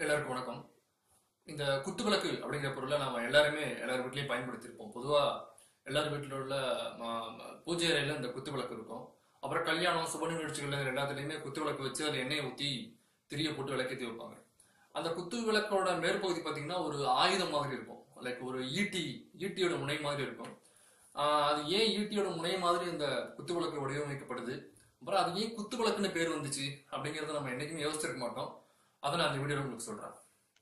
எல்லாருக்கும் வணக்கம் இந்த குத்துவிளக்கு அப்படிங்கிற பொருளை நாம எல்லாருமே எல்லார் வீட்லயும் பயன்படுத்தியிருப்போம் பொதுவா எல்லார் வீட்டில் உள்ள ம- ம- பூஜை அறையில இந்த குத்துவிளக்கு இருக்கும் அப்புறம் கல்யாணம் சுப நிகழ்ச்சிகள் இது எல்லாத்துலயுமே குத்துவிளக்கு வச்சு அதில் எண்ணெயை ஊத்தி திரிய போட்டு விளக்கேற்றி வைப்பாங்க அந்த குத்து விளக்கோட மேற்பகுதி பார்த்தீங்கன்னா ஒரு ஆயுதம் மாதிரி இருக்கும் லைக் ஒரு ஈட்டி ஈட்டியோட முனை மாதிரி இருக்கும் ஆஹ் அது ஏன் ஈட்டியோட முனை மாதிரி இந்த குத்து விளக்கு வடிவமைக்கப்படுது அப்புறம் அது ஏன் குத்து விளக்குன்னு பேர் வந்துச்சு அப்படிங்கறத நம்ம என்னைக்குமே யோசிச்சிருக்க மாட்டோம் அதை நான் இந்த வீடியோல உங்களுக்கு சொல்றேன்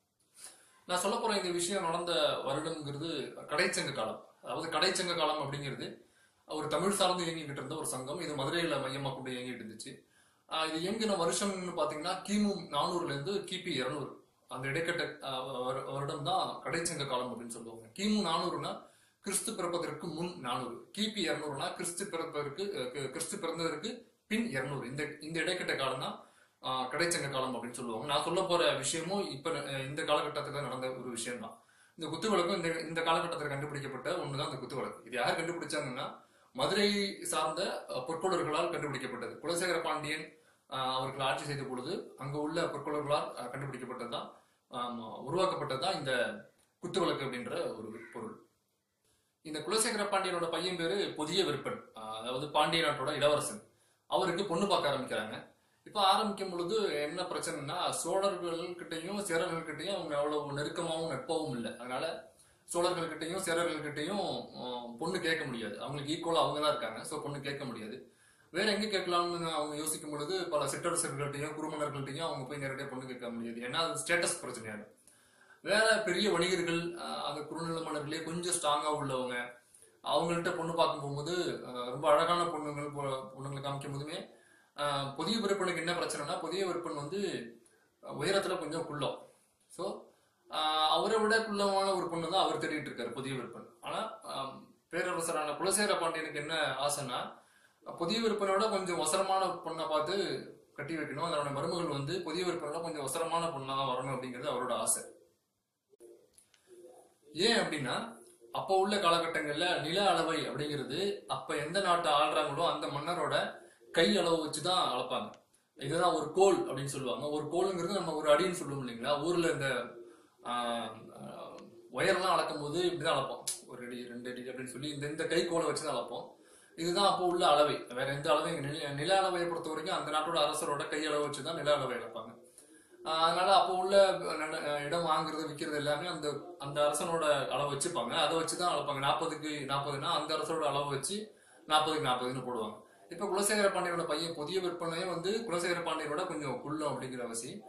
நான் சொல்ல போற இந்த விஷயம் நடந்த வருடம்ங்கிறது கடைச்சங்க காலம் அதாவது கடைச்சங்க காலம் அப்படிங்கிறது ஒரு தமிழ் சார்ந்து இயங்கிக்கிட்டு இருந்த ஒரு சங்கம் இது மதுரையில மையமா கொண்டு இயங்கிட்டு இருந்துச்சு ஆஹ் இது இயங்கின வருஷம்னு பாத்தீங்கன்னா கிமு நானூறுல இருந்து கிபி இருநூறு அந்த இடைக்கட்ட வருடம் தான் கடைச்சங்க காலம் அப்படின்னு சொல்லுவாங்க கிமு நானூறுனா கிறிஸ்து பிறப்பதற்கு முன் நானூறு கிபி இருநூறுனா கிறிஸ்து பிறப்பதற்கு அஹ், கி- கிறிஸ்து பிறந்ததற்கு பின் இருநூறு இந்த இந்த இடைக்கட்ட காலம் தான் ஆஹ், கடைச்சங்க காலம் அப்படின்னு சொல்லுவாங்க நான் சொல்ல போற விஷயமும் இப்ப அஹ், இந்த காலகட்டத்துல நடந்த ஒரு விஷயம் தான் இந்த குத்துவிளக்கும் இந்த இந்த காலகட்டத்தில் கண்டுபிடிக்கப்பட்ட ஒண்ணுதான் இந்த குத்துவிளக்கு இது யார் கண்டுபிடிச்சாங்கன்னா மதுரை சார்ந்த அஹ், பொற்கொள்ளர்களால் கண்டுபிடிக்கப்பட்டது குலசேகர பாண்டியன் ஆஹ், அவர்கள் ஆட்சி செய்த பொழுது அங்க உள்ள பொற்கொள்ளர்களால் அஹ், கண்டுபிடிக்கப்பட்டதுதான் ஆமா, உருவாக்கப்பட்டதுதான் இந்த குத்துவிளக்கு அப்படின்ற ஒரு பொருள் இந்த குலசேகர பாண்டியனோட பையன் பேரு புதிய விருப்பன் ஆஹ், அதாவது பாண்டிய நாட்டோட இளவரசன் அவருக்கு பொண்ணு பார்க்க ஆரம்பிக்கிறாங்க இப்ப ஆரம்பிக்கும் பொழுது என்ன பிரச்சனைனா சோழர்கள் கிட்டையும் சேரர்கள் கிட்டையும் அவங்க அவ்வளவு நெருக்கமாவும் நட்பாவும் இல்லை அதனால சோழர்கள் கிட்டையும் சேரர்கள் கிட்டையும் ஆஹ், பொண்ணு கேட்க முடியாது அவங்களுக்கு ஈக்குவலா அவங்க தான் இருக்காங்க சோ பொண்ணு கேட்க முடியாது வேற எங்க கேட்கலாம்னு அவங்க யோசிக்கும் பொழுது பல சிற்றரசர்கள்ட்டையும் குருமணர்கள்ட்டையும் அவங்க போய் நேரடியாக பொண்ணு கேட்க முடியாது ஏன்னா அது ஸ்டேட்டஸ் பிரச்சனையாக வேற பெரிய வணிகர்கள் ஆஹ், அந்த குறுநில மன்னர்களே கொஞ்சம் ஸ்ட்ராங்கா உள்ளவங்க அவங்கள்ட்ட பொண்ணு பார்க்கும் போகும்போது ஆஹ், ரொம்ப அழகான பொண்ணுங்கள் போ- பொண்ணுங்களை காமிக்கும் போதுமே ஆஹ், புதிய விற்பனுக்கு என்ன பிரச்சனைனா புதிய விற்பன் வந்து ஆஹ், உயரத்துல கொஞ்சம் குள்ளம் ஸோ அவரை விட குள்ளமான ஒரு பொண்ணு தான் அவர் தேடிட்டு இருக்காரு புதிய விற்பன் ஆனா ஆஹ், பேரரசரான குலசேகர பாண்டியனுக்கு என்ன ஆசைன்னா புதிய விற்பனோட கொஞ்சம் ஒசரமான பொண்ணை பார்த்து கட்டி வைக்கணும் அதனோட மருமகள் வந்து புதிய விற்பனோட கொஞ்சம் ஒசரமான பொண்ணா வரணும் அப்படிங்கிறது அவரோட ஆசை ஏன் அப்படின்னா அப்ப உள்ள காலகட்டங்கள்ல நில அளவை அப்படிங்கிறது அப்ப எந்த நாட்டை ஆள்றாங்களோ அந்த மன்னரோட கை அளவு வச்சுதான் அளப்பாங்க இதுதான் ஒரு கோல் அப்படின்னு சொல்லுவாங்க ஒரு கோலுங்கிறது நம்ம ஒரு அடின்னு சொல்லுவோம் இல்லைங்களா ஊர்ல இந்த ஆஹ், ஆஹ், உயரெல்லாம் அளக்கும் போது இப்படிதான் அளப்போம் ஒரு அடி ரெண்டு அடி அப்படின்னு சொல்லி இந்த இந்த கை கோலை வச்சுதான் அளப்போம் இதுதான் அப்போ உள்ள அளவை வேற எந்த அளவையும் இங்க நில நில அளவையை பொறுத்த வரைக்கும் அந்த நாட்டோட அரசரோட கை அளவு வச்சுதான் நில அளவை அளப்பாங்க ஆஹ் அதனால அப்போ உள்ள நட- அஹ் இடம் வாங்குறது விற்கிறது எல்லாமே அந்த அந்த அரசனோட அளவு வச்சுப்பாங்க அதை வச்சுதான் அளப்பாங்க நாற்பதுக்கு நாற்பதுனா அந்த அரசரோட அளவு வச்சு நாற்பதுக்கு நாற்பதுன்னு போடுவாங்க இப்ப குலசேகர பாண்டியனோட பையன் புதிய விற்பனையே வந்து குலசேகர பாண்டியனோட கொஞ்சம் குள்ளம் அப்படிங்கிற அவசியம்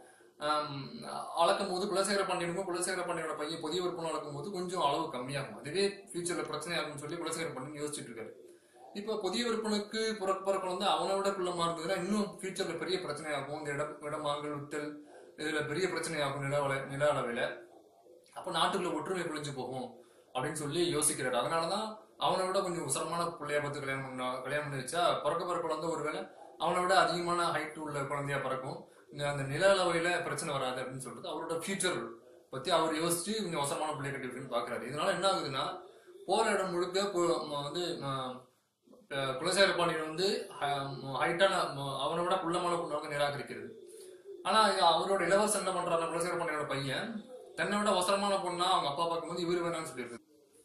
அளக்கும் போது குலசேகர பாண்டியனுக்கும் குலசேகர பாண்டியனோட பையன் புதிய விற்பனை அளக்கும் போது கொஞ்சம் அளவு கம்மியாகும் அதுவே ஃபியூச்சர்ல பிரச்சனை ஆகும்னு சொல்லி குலசேகர பாண்டியன் யோசிச்சுட்டு இருக்காரு இப்ப புதிய விற்பனுக்கு பிறக்கிற குழந்தை அவனை விட குள்ளமா இருந்ததுன்னா இன்னும் ஃபியூச்சர்ல பெரிய பிரச்சனையாகும் இந்த இடம் இடம் வாங்கல் வித்தல் இதுல பெரிய பிரச்சனையாகும் நில அள- நில அளவில் அப்ப நாட்டுக்குள்ள ஒற்றுமை குளிஞ்சு போகும் அப்படின்னு சொல்லி யோசிக்கிறாரு அதனாலதான் அவனை விட கொஞ்சம் உசரமான பிள்ளைய பார்த்து கல்யாணம் பண்ண கல்யாணம் பண்ணி வச்சா பிறக்க பிறக்க குழந்தை ஒருவேளை அவனை விட அதிகமான ஹைட் உள்ள குழந்தையா பிறக்கும் இந்த அந்த நில அளவையில பிரச்சனை வராது அப்படின்னு சொல்லிட்டு அவரோட ஃபியூச்சர் பத்தி அவர் யோசிச்சு கொஞ்சம் அவசரமான பிள்ளை கட்டி வைக்கணும்னு பாக்குறாரு இதனால என்ன ஆகுதுன்னா போற இடம் முழுக்க பு- ம- வந்து ம- அஹ் குலசேகர பாண்டியன் வந்து ஹைட்டான அவனை விட குள்ளமான பொண்ணை வந்து நிராகரிக்கிறது ஆனா இது அவரோட இளவரசன் என்ன பண்றாரு குலசேகர பாண்டியனோட பையன் தன்னை விட அவசரமான பொண்ணா அவங்க அப்பா பார்க்கும்போது இவரு வேணாம்னு சொல்லிடுறது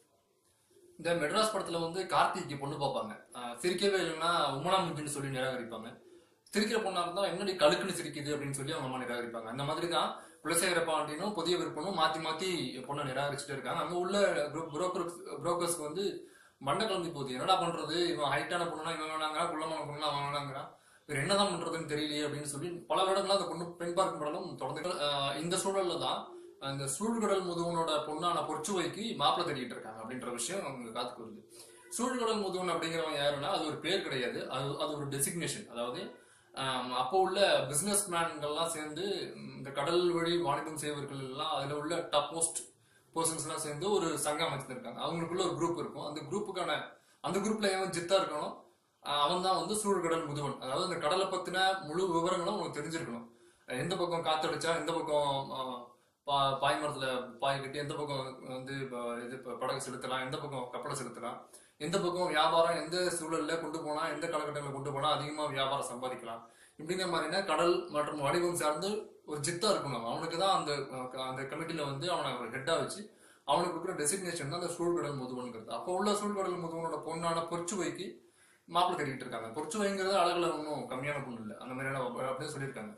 இந்த மெட்ராஸ் படத்துல வந்து கார்த்திக்கு பொண்ணு பார்ப்பாங்க அஹ் சிரிக்கவே இல்லைன்னா உமனா முஞ்சுன்னு சொல்லி நிராகரிப்பாங்க சிரிக்கிற பொண்ணா இருந்தா என்னடி கழுக்குன்னு சிரிக்குது அப்படின்னு சொல்லி அவங்க அம்மா நிராகரிப்பாங்க அந்த மாதிரி தான் குலசேகர பாண்டியனும் புதிய விற்பனும் மாத்தி மாத்தி பொண்ணை நிராகரிச்சுட்டே இருக்காங்க அங்க உள்ள புரோக்கர் புரோக்கர்ஸ்க்கு வந்து மண்டை கிளம்பி போகுது என்னடா பண்றது இவன் ஹைட்டான பொண்ணுனா இவன் வேணாங்கிறான் குள்ளமான பொண்ணுனா அவன் வேணாங்கிறான் வேற என்னதான் பண்றதுன்னு தெரியலையே அப்படின்னு சொல்லி பல வருடங்களா அந்த பொண்ணு பெண் பார்க்கும் படம் தொடர்ந்து அஹ் இந்த சூழல்ல தான் அந்த சூழ்கடல் முதுவனோட பொண்ணான பொற்சுவைக்கு மாப்பிள்ளை தேடிட்டு இருக்காங்க அப்படின்ற விஷயம் அவங்க காத்துக்கு வருது சூழ்கடல் முதுவன் அப்படிங்கிறவன் யாருன்னா அது ஒரு பேர் கிடையாது அது அது ஒரு டெசிக்னேஷன் அதாவது ஆம், அப்போ உள்ள பிசினஸ் மேன்கள்லாம் சேர்ந்து ம், இந்த கடல் வழி வாணிபம் செய்வர்கள் எல்லாம் அதுல உள்ள டாப் மோஸ்ட் பர்சன்ஸ் எல்லாம் சேர்ந்து ஒரு சங்கம் அமைச்சிருக்காங்க அவங்களுக்குள்ள ஒரு குரூப் இருக்கும் அந்த குரூப்புக்கான அந்த குரூப்ல எவன் ஜித்தா இருக்கணும் அவன் தான் வந்து சூழ்கடல் முதுவன் அதாவது இந்த கடலை பத்தின முழு விவரங்களும் உனக்கு தெரிஞ்சிருக்கணும் எந்த பக்கம் காத்தடிச்சா எந்த பக்கம் ஆஹ், பா- பாய் மரத்துல பாய் கட்டி எந்த பக்கம் வந்து இப்ப இது இப்ப படகு செலுத்தலாம் எந்த பக்கம் கப்பலை செலுத்தலாம் எந்த பக்கம் வியாபாரம் எந்த சூழல்ல கொண்டு போனா எந்த காலகட்டங்களில் கொண்டு போனா அதிகமா வியாபாரம் சம்பாதிக்கலாம் இப்படிங்கிற மாதிரினா கடல் மற்றும் வணிகம் சார்ந்து ஒரு ஜித்தா இருக்கணும் அவனுக்கு தான் அந்த அஹ், அந்த கமிட்டில வந்து அவனை ஒரு ஹெட்டா வச்சு அவனுக்கு இருக்கிற டெசிக்னேஷன் தான் அந்த சூழ்கடல் முதுவன்கிறது அப்போ உள்ள சூழ்கடல் முதுவனோட பொண்ணான பொற்சுவைக்கு மாப்பிள்ளை கட்டிக்கிட்டு இருக்காங்க பொற்சுவைங்கிறது அழகுல ஒன்றும் கம்மியான பொண்ணு இல்லை அந்த மாதிரியான அப்படின்னு சொல்லியிருக்காங்க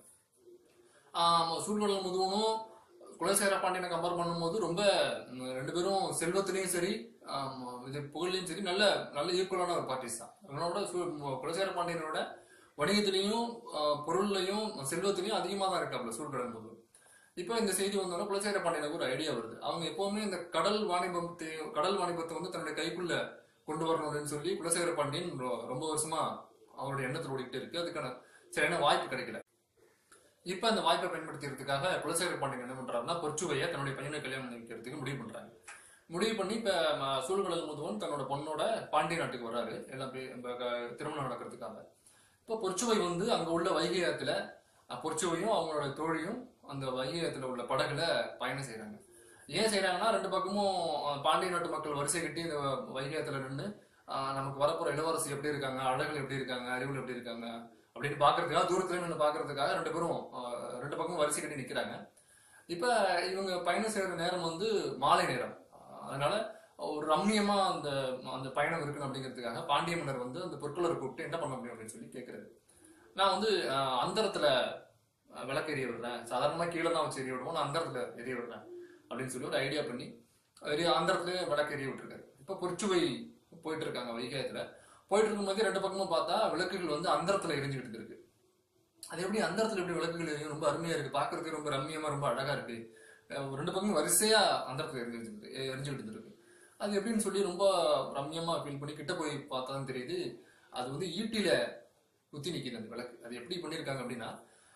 ஆஹ் சூழ்கடல் முதுவனும் குலசேகர பாண்டியனை கம்பேர் பண்ணும்போது ரொம்ப ம், ரெண்டு பேரும் செல்வத்திலையும் சரி ஆம், இது புகழ்லையும் சரி நல்ல நல்ல ஈக்குவலான ஒரு பார்ட்டிஸ் தான் அதனோட சூ- குலசேகர பாண்டியனோட வணிகத்திலையும் ஆஹ், பொருள்லையும் செல்வத்திலையும் அதிகமாக தான் இருக்காப்புல சூழ்கடல் முதுவன் இப்போ இந்த செய்தி வந்தோன்னா குலசேகர பாண்டியனுக்கு ஒரு ஐடியா வருது அவங்க எப்பவுமே இந்த கடல் வாணிபத்தை கடல் வாணிபத்தை வந்து தன்னுடைய கைக்குள்ள கொண்டு வரணும் அப்படின்னு சொல்லி குலசேகர பாண்டியன் ரொ- ரொம்ப வருஷமா அவருடைய எண்ணத்தில் ஓடிக்கிட்டே இருக்கு அதுக்கான சரியான வாய்ப்பு கிடைக்கல இப்ப அந்த வாய்ப்பை பயன்படுத்திக்கிறதுக்காக குலசேகர பாண்டியன் என்ன பண்றாருன்னா பொற்சுவையை தன்னுடைய பையனை கல்யாணம் பண்ணி வைக்கிறதுக்கு முடிவு பண்றாங்க முடிவு பண்ணி இப்ப ம- சூழ்கடல் முதுவன் தன்னோட பொண்ணோட பாண்டிய நாட்டுக்கு வராரு எல்லாம் போய் இப்ப க- திருமணம் நடக்கிறதுக்காக இப்போ பொற்சுவை வந்து அங்க உள்ள வைகை ஆத்துல அஹ், பொற்சுவையும் அவங்களோட தோழியும் அந்த வைகை ஆத்துல உள்ள படகுல பயணம் செய்றாங்க ஏன் செய்றாங்கன்னா ரெண்டு பக்கமும் அஹ், பாண்டிய நாட்டு மக்கள் வரிசை கட்டி இந்த வைகை ஆத்துல நின்று நமக்கு வரப்போற இளவரசி எப்படி இருக்காங்க அழகுல எப்படி இருக்காங்க அறிவுல எப்படி இருக்காங்க அப்படின்னு பாக்குறதுக்காக தூரத்துல நின்று பாக்குறதுக்காக ரெண்டு பேரும் அஹ், ரெண்டு பக்கமும் வரிசை கட்டி நிக்கிறாங்க இப்ப இவங்க பயணம் செய்யற நேரம் வந்து மாலை நேரம் அஹ், அதனால ஒரு ரம்மியமா அந்த அந்த பயணம் இருக்கணும் அப்படிங்கிறதுக்காக பாண்டிய மன்னர் வந்து அந்த பொற்கொள்ளரை கூப்பிட்டு என்ன பண்ண முடியும் அப்படின்னு சொல்லி கேட்கிறாரு நான் வந்து அஹ், அந்தரத்துல அஹ், விளக்கு எரிய விடுறேன் சாதாரணமா கீழே தான் வச்சு எரிய விடுவோம் நான் அந்தரத்துல எரிய விடுறேன் அப்படின்னு சொல்லி ஒரு ஐடியா பண்ணி எரிய அந்தரத்துலயே விளக்கு எரிய விட்டுருக்காரு இப்ப பொற்சுவை போயிட்டு இருக்காங்க வைகாயத்துல போயிட்டு இருக்கும்போது ரெண்டு பக்கமும் பார்த்தா விளக்குகள் வந்து அந்தரத்துல எரிஞ்சுக்கிட்டு இருக்கு அது எப்படி அந்தரத்துல எப்படி விளக்குகள் எரியும் ரொம்ப அருமையா இருக்கு பாக்குறதுக்கு ரொம்ப ரம்மியமா ரொம்ப அழகா இருக்கு அஹ் ரெண்டு பக்கமும் வரிசையா அந்தரத்துல எரிஞ்சுக்கிட்டு எரிஞ்சுக்கிட்டு இருக்கு அது எப்படின்னு சொல்லி ரொம்ப ரம்மியமா ஃபீல் பண்ணி கிட்ட போய் பார்த்தா தான் தெரியுது அது வந்து ஈட்டில குத்தி நிக்குது அந்த விளக்கு அது எப்படி பண்ணிருக்காங்க அப்படின்னா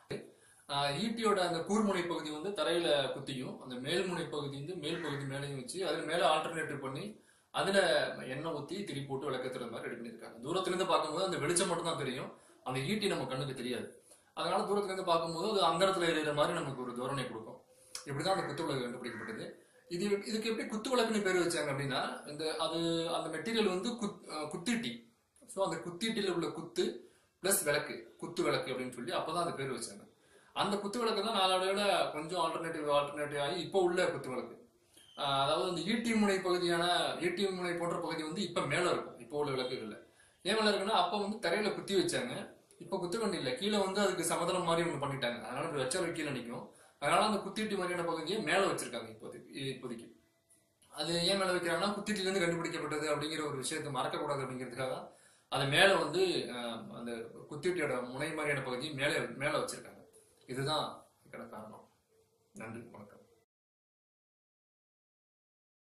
ஆஹ் ஈட்டியோட அந்த கூர்முனை பகுதி வந்து தரையில குத்தியும் அந்த மேல்முனை பகுதி வந்து மேல் பகுதி மேலையும் வச்சு அதுல மேல ஆல்டர்னேட்டிவ் பண்ணி அதுல எண்ணெய் ஊத்தி திரி போட்டு விளக்கத்துற மாதிரி ரெடி பண்ணிருக்காங்க தூரத்துல இருந்து பார்க்கும்போது அந்த வெளிச்சம் மட்டும் தான் தெரியும் அந்த ஈட்டி நம்ம கண்ணுக்கு தெரியாது அதனால தூரத்துல இருந்து பார்க்கும்போது அது அந்த இடத்துல எரியுற மாதிரி நமக்கு ஒரு தோரணை கொடுக்கும் இப்படிதான் அந்த குத்து விளக்கு கண்டுபிடிக்கப்பட்டது இது இதுக்கு எப்படி குத்து விளக்குன்னு பேர் வச்சாங்க அப்படின்னா இந்த அது அந்த மெட்டீரியல் வந்து குத் அஹ் குத்திட்டி ஸோ அந்த குத்தீட்டில உள்ள குத்து பிளஸ் விளக்கு குத்து விளக்கு அப்படின்னு சொல்லி அப்பதான் அந்த பேர் வச்சாங்க அந்த குத்து விளக்கு தான் நாளடைவில் கொஞ்சம் ஆல்டர்னேட்டிவ் ஆல்டர்னேட்டிவ் ஆகி இப்போ உள்ள குத்து விளக்கு ஆஹ் அதாவது இந்த ஈட்டி முனை பகுதியான ஈட்டி முனை போன்ற பகுதி வந்து இப்ப மேல இருக்கும் இப்போ உள்ள விளக்குகள்ல ஏன் மேல இருக்குன்னா அப்ப வந்து தரையில குத்தி வச்சாங்க இப்ப குத்துக்கண்டு இல்ல கீழே வந்து அதுக்கு சமதளம் மாதிரி ஒண்ணு பண்ணிட்டாங்க அதனால இப்படி வச்சாலும் கீழே நிக்கும் அதனால அந்த குத்தீட்டி மாதிரியான பகுதியை மேல வச்சிருக்காங்க இப்போதைக்கு இப்போதைக்கு அது ஏன் மேல வைக்கிறாங்கன்னா குத்திட்டில இருந்து கண்டுபிடிக்கப்பட்டது அப்படிங்கிற ஒரு விஷயத்தை மறக்கக்கூடாது அப்படிங்கிறதுக்காக தான் அதை மேல வந்து ஆஹ், அந்த குத்திட்டியோட முனை மாதிரியான பகுதியை மேலே மேல வச்சிருக்காங்க இதுதான் இதுக்கான காரணம் நன்றி வணக்கம்